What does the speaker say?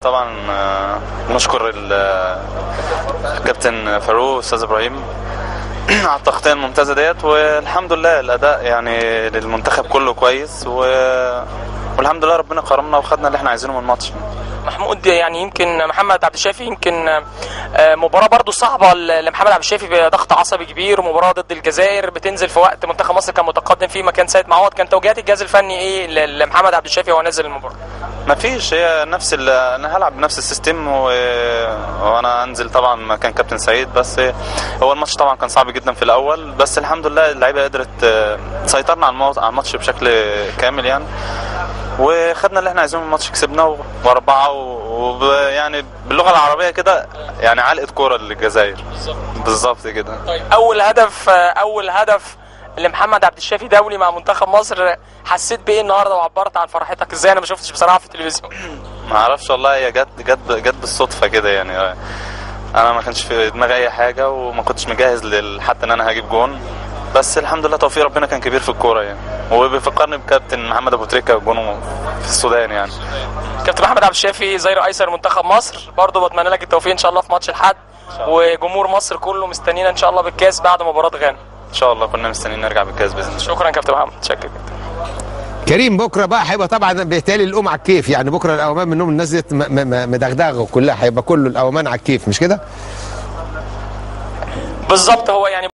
طبعا آه، نشكر ال- آه، الكابتن فاروق استاذ ابراهيم على التغطيه الممتازه ديت والحمد لله الاداء يعني للمنتخب كله كويس و... والحمد لله ربنا كرمنا وخدنا اللي احنا عايزينه من الماتش محمود يعني يمكن محمد عبد الشافي يمكن آه، مباراه برضو صعبه ل- لمحمد عبد الشافي بضغط عصبي كبير ومباراه ضد الجزائر بتنزل في وقت منتخب مصر كان متقدم فيه مكان سيد معوض كان توجيهات الجهاز الفني ايه ل- لمحمد عبد الشافي وهو نازل المباراه ما فيش هي نفس ال... انا هلعب بنفس السيستم و... وانا انزل طبعا مكان كابتن سعيد بس هو الماتش طبعا كان صعب جدا في الاول بس الحمد لله اللعيبه قدرت آه، سيطرنا على المو- على الماتش بشكل كامل يعني وخدنا اللي احنا عايزينه من الماتش كسبناه واربعه ويعني باللغه العربيه كده يعني علقه كوره للجزائر بالظبط كده طيب اول هدف اول هدف لمحمد عبد الشافي دولي مع منتخب مصر حسيت بايه النهارده وعبرت عن فرحتك ازاي انا ما شفتش بصراحه في التلفزيون ما اعرفش والله هي جت جت جت بالصدفه كده يعني انا ما كانش في دماغي اي حاجه وما كنتش مجهز لل- حتى ان انا هجيب جون بس الحمد لله توفيق ربنا كان كبير في الكوره يعني وبيفكرني بكابتن محمد ابو تريكه جونه في السودان يعني كابتن محمد عبد الشافي ظهير ايسر منتخب مصر برضه بتمنى لك التوفيق ان شاء الله في ماتش الحد وجمهور مصر كله مستنينا ان شاء الله بالكاس بعد مباراه غانا ان شاء الله كنا مستنيين نرجع بالكاس باذن الله شكرا كابتن محمد شكرا جدا كريم بكره بقى هيبقى طبعا بالتالي الام على الكيف يعني بكره الاومان منهم الناس ديت م- م- مدغدغه كلها هيبقى كله الاومان على الكيف مش كده؟ بالظبط هو يعني